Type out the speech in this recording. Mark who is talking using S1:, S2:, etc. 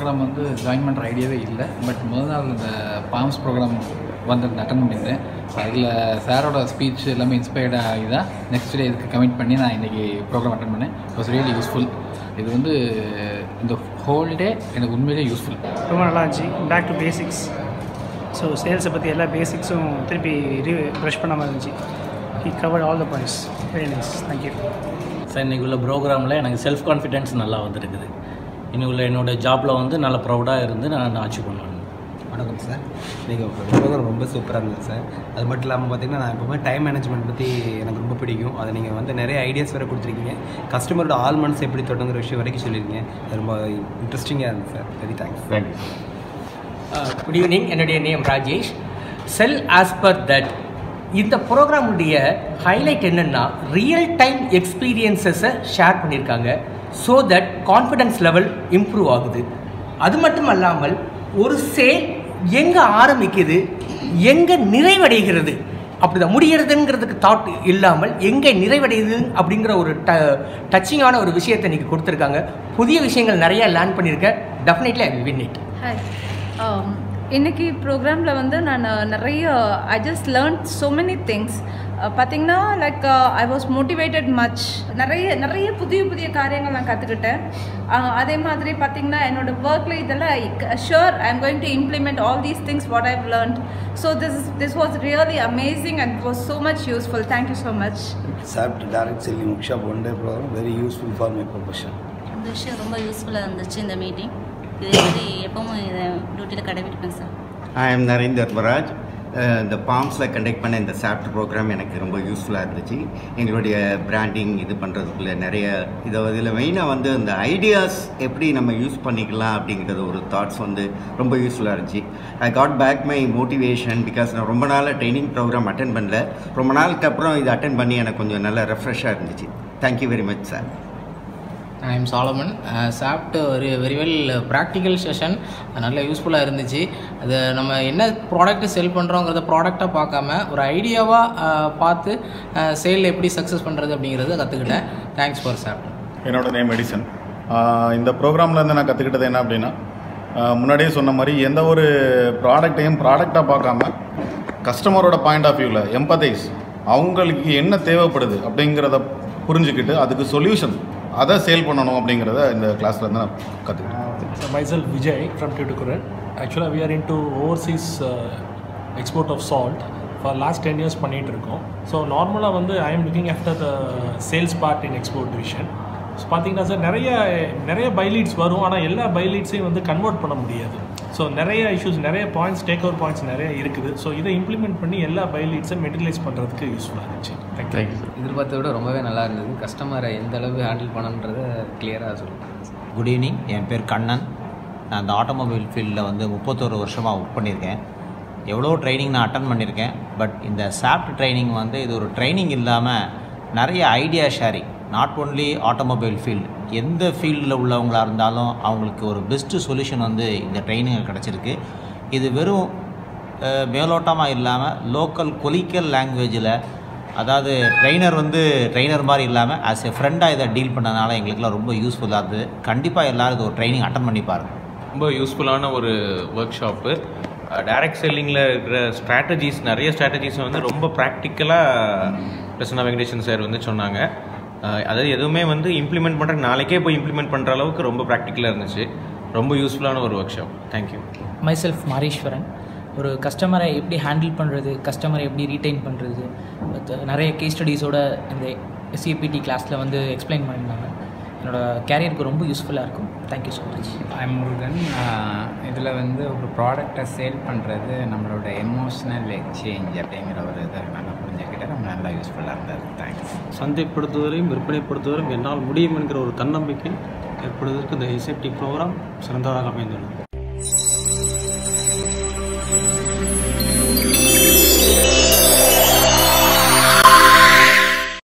S1: Program வந்து join பண்ணுற ஐடியாவே இல்லை பட் முதல் நாள் இந்த பாம்ஸ் ப்ரோக்ராம் வந்து அட்டன் பண்ணியிருந்தேன் அதில் சாரோட ஸ்பீச் எல்லாமே இன்ஸ்பயர்டாக ஆகி தான் நெக்ஸ்ட் டே இதுக்கு கமிட் பண்ணி நான் இன்றைக்கி ப்ரோக்ராம் அட்டன் பண்ணேன் இட் வாஸ் ரியலி யூஸ்ஃபுல் இது வந்து இந்த ஹோல் டே எனக்கு உண்மையிலே யூஸ்ஃபுல்
S2: ரொம்ப நல்லா இருந்துச்சு பேக் டு பேசிக்ஸ் ஸோ சேல்ஸை பற்றி எல்லா பேசிக்ஸும் திருப்பி ரீ ப்ரஷ் பண்ண மாதிரி இருந்துச்சு he covered all the points very nice thank you
S3: sir இன்றைக்கி உள்ள ப்ரோக்ராமில் எனக்கு செல்ஃப் கான்ஃபிடென்ஸ் நல்லா வந்திருக்குது இன்னும் உள்ள என்னோடய ஜாப்பில் வந்து நல்லா ப்ரௌடாக இருந்து நான் அச்சீவ் பண்ணுவேன்
S4: வணக்கம் சார் நீங்கள் ப்ரோக்ராம் ரொம்ப சூப்பராக இருந்தது சார் அது மட்டும் இல்லாமல் பார்த்தீங்கன்னா நான் எப்பவுமே டைம் மேனேஜ்மெண்ட் பற்றி எனக்கு ரொம்ப பிடிக்கும் அதை நீங்கள் வந்து நிறைய ஐடியாஸ் வேறு கொடுத்துருக்கீங்க கஸ்டமரோட ஆல் மந்த்ஸ் எப்படி தொடங்குற விஷயம் வரைக்கும் சொல்லியிருக்கீங்க அது ரொம்ப இன்ட்ரெஸ்டிங்காக இருந்தது sir very thanks
S5: thank you
S6: good evening என்னுடைய நேம் ராஜேஷ் செல் ஆஸ் பர் தட் இந்த ப்ரோக்ராமுடைய ஹைலைட் என்னென்னா ரியல் டைம் எக்ஸ்பீரியன்சஸை ஷேர் பண்ணியிருக்காங்க so that confidence level improve ஆகுது அது மட்டும் அல்லாமல் ஒரு சேல் எங்கே ஆரம்பிக்குது எங்கே நிறைவடைகிறது அப்படிதான் முடிகிறதுங்கிறதுக்கு தாட் இல்லாமல் எங்கே நிறைவடையுது அப்படிங்கிற ஒரு ட டச்சிங்கான ஒரு விஷயத்தை இன்றைக்கி கொடுத்துருக்காங்க புதிய விஷயங்கள் நிறைய லேர்ன் பண்ணியிருக்கேன் definitely I win it
S7: hi இன்னைக்கு ப்ரோக்ராமில் வந்து நான் நிறைய I just learn so many things பார்த்தீங்கன்னா like I was motivated much நிறைய நிறைய புதிய புதிய காரியங்கள் நான் கற்றுக்கிட்டேன் அதே மாதிரி பார்த்தீங்கன்னா என்னோட ஒர்க்கில் இதெல்லாம் sure I am going to implement all these things what I've learned so this is this was really amazing and was so much useful thank you so much
S8: சாப்பிட்டு direct selling workshop one day program very useful for my profession
S9: இந்த விஷயம் ரொம்ப யூஸ்ஃபுல்லாக இருந்துச்சு இந்த meeting இதே மாதிரி எப்பவும் இதை டியூட்டியில் கடைபிடிப்பேன் sir
S10: I am Narender Vararaj இந்த பாம்ஸில் கண்டக்ட் பண்ண இந்த சாப்ட் ப்ரோக்ராம் எனக்கு ரொம்ப யூஸ்ஃபுல்லாக இருந்துச்சு எங்களுடைய பிராண்டிங் இது பண்ணுறதுக்குள்ள நிறைய இதை இதில் மெயினாக வந்து இந்த ஐடியாஸ் எப்படி நம்ம யூஸ் பண்ணிக்கலாம் அப்படிங்கிறது ஒரு தாட்ஸ் வந்து ரொம்ப யூஸ்ஃபுல்லாக இருந்துச்சு I got back my motivation because நான் ரொம்ப நாளாக ட்ரைனிங் ப்ரோக்ராம் அட்டன் பண்ணல ரொம்ப நாளுக்கு அப்புறம் இது அட்டன் பண்ணி எனக்கு கொஞ்சம் நல்லா ரெஃப்ரெஷ்ஷாக இருந்துச்சு thank you very much sir
S11: I am Solomon சாப்பிட்டு ஒரு வெரி வெல் ப்ராக்டிக்கல் செஷன் நல்ல யூஸ்ஃபுல்லாக இருந்துச்சு அது நம்ம என்ன ப்ராடக்ட்டு செல் பண்ணுறோங்கிறத ப்ராடக்டாக பார்க்காம ஒரு ஐடியாவாக பார்த்து சேல் எப்படி சக்ஸஸ் பண்ணுறது அப்படிங்கிறத கற்றுக்கிட்டேன் தேங்க்ஸ் ஃபார் சாப்பிட்
S5: என்னோட நேம் எடிசன் இந்த ப்ரோக்ராம்லேருந்து நான் கற்றுக்கிட்டது என்ன அப்படின்னா முன்னாடியே சொன்ன மாதிரி எந்த ஒரு ப்ராடக்டையும் ப்ராடக்டாக பார்க்காம கஸ்டமரோட பாயிண்ட் ஆஃப் வியூவில் எம்பதைஸ் அவங்களுக்கு என்ன தேவைப்படுது அப்படிங்கிறத புரிஞ்சுக்கிட்டு அதுக்கு சொல்யூஷன் அதை சேல் பண்ணணும் அப்படிங்கிறத இந்த கிளாஸில் இருந்து நான் கற்றுக்கிட்டேன்
S12: So myself Vijay from Tuticorin. Actually we are into overseas uh, export of salt. For last 10 years பண்ணிட்டு இருக்கோம் ஸோ நார்மலாக வந்து I am looking after the sales part in export division so பார்த்தீங்கன்னா சார் நிறைய நிறைய பைலீட்ஸ் வரும் ஆனால் எல்லா பைலீட்ஸையும் வந்து கன்வெர்ட் பண்ண முடியாது ஸோ நிறைய இஷ்யூஸ் நிறைய பாயிண்ட்ஸ் டேக் ஓவர் பாயிண்ட்ஸ் நிறைய இருக்குது ஸோ இதை இம்ப்ளிமெண்ட் பண்ணி எல்லா பைலீட்ஸை மெட்டீரியலைஸ் பண்ணுறதுக்கு யூஸ்ஃபுல்லாக இருந்துச்சு தேங்க்யூ
S13: எதிர்பார்த்ததை விட ரொம்பவே நல்லா இருந்தது கஸ்டமரை எந்த அளவு ஹேண்டில் பண்ணணுன்றதை கிளியராக சொல்லுங்கள்
S14: குட் ஈவினிங் என் பேர் கண்ணன் நான் இந்த ஆட்டோமொபைல் ஃபீல்டில் வந்து முப்பத்தோரு வருஷமாக ஒர்க் பண்ணியிருக்கேன் எவ்வளோ ட்ரைனிங் நான் அட்டன் பண்ணியிருக்கேன் பட் இந்த சாஃப்ட் ட்ரைனிங் வந்து இது ஒரு ட்ரைனிங் இல்லாமல் நிறைய idea sharing not only automobile field எந்த ஃபீல்டில் உள்ளவங்களாக இருந்தாலும் அவங்களுக்கு ஒரு பெஸ்ட்டு சொல்யூஷன் வந்து இந்த ட்ரைனிங் கிடச்சிருக்கு இது வெறும் அஹ், மேலோட்டமாக இல்லாமல் லோக்கல் கொலிக்கல் லாங்குவேஜில் அதாவது ட்ரெயினர் வந்து ட்ரெயினர் மாதிரி இல்லாமல் ஆஸ் எ ஃப்ரெண்டாக இதை டீல் பண்ணனால எங்களுக்குலாம் ரொம்ப யூஸ்ஃபுல்லாக இருந்தது கண்டிப்பாக எல்லோரும் இது ஒரு ட்ரைனிங் அட்டன் பண்ணி பாருங்கள்
S15: ரொம்ப யூஸ்ஃபுல்லான ஒரு ஒர்க் ஷாப்பு டைரக்ட் செல்லிங்கில் இருக்கிற ஸ்ட்ராட்டஜிஸ் நிறைய ஸ்ட்ராட்டஜிஸ் வந்து ரொம்ப ப்ராக்டிக்கலாக பிரசன்னா வெங்கடேசன் சார் வந்து சொன்னாங்க அஹ் அதாவது எதுவுமே வந்து இம்ப்ளிமெண்ட் பண்ணுற நாளைக்கே போய் இம்ப்ளிமெண்ட் பண்ணுற அளவுக்கு ரொம்ப ப்ராக்டிக்கலாக இருந்துச்சு ரொம்ப யூஸ்ஃபுல்லான ஒரு workshop thank you
S16: myself Mariswaran ஒரு கஸ்டமரை எப்படி ஹேண்டில் பண்ணுறது கஸ்டமரை எப்படி ரீட்டைன் பண்ணுறது நிறைய கேஸ் ஸ்டடீஸோட இந்த எஸ்சிபிடி கிளாஸில் வந்து எக்ஸ்பிளைன் பண்ணியிருந்தாங்க என்னோட கேரியருக்கு ரொம்ப யூஸ்ஃபுல்லாக இருக்கும் thank you so much
S17: I Murugan இதில் வந்து ஒரு ப்ராடக்டை சேல் பண்ணுறது நம்மளோட எமோஷ்னல் எக்ஸ்சேஞ்ச் அப்படிங்கிற ஒரு இதை நல்லா புரிஞ்சுக்கிட்டு ரொம்ப நல்லா யூஸ்ஃபுல்லாக இருந்தது தேங்க்ஸ்
S18: சந்தைப்படுத்துவதையும் விற்பனைப்படுத்துவதையும் என்னால் முடியும் என்கிற ஒரு தன்னம்பிக்கை ஏற்படுவதற்கு இந்த எஸ்எஃப்டி ப்ரோக்ராம் சிறந்ததாக அமைந்துள்ளது